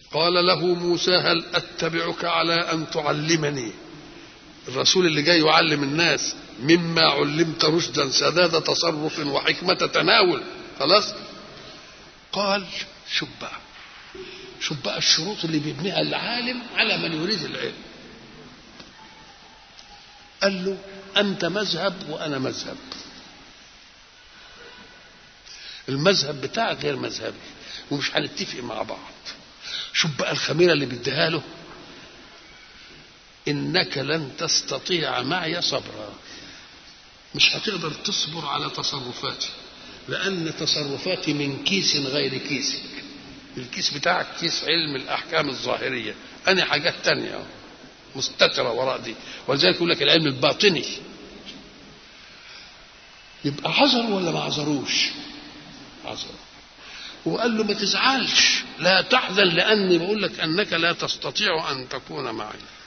قال له موسى هل اتبعك على ان تعلمني الرسول اللي جاي يعلم الناس مما علمت رشدا سداد تصرف وحكمة تناول خلاص قال شوف بقى شوف بقى الشروط اللي بيبنيها العالم على من يريد العلم قال له أنت مذهب وأنا مذهب المذهب بتاعك غير مذهبي ومش هنتفق مع بعض شوف بقى الخميرة اللي بيديها له إنك لن تستطيع معي صبرا مش هتقدر تصبر على تصرفاتي لأن تصرفاتي من كيس غير كيسك الكيس بتاعك كيس علم الأحكام الظاهرية أنا حاجات تانية مستترة وراء دي ولذلك يقول لك العلم الباطني يبقى عذر ولا ما عذروش عذر وقال له ما تزعلش لا تحزن لأني بقول لك أنك لا تستطيع أن تكون معي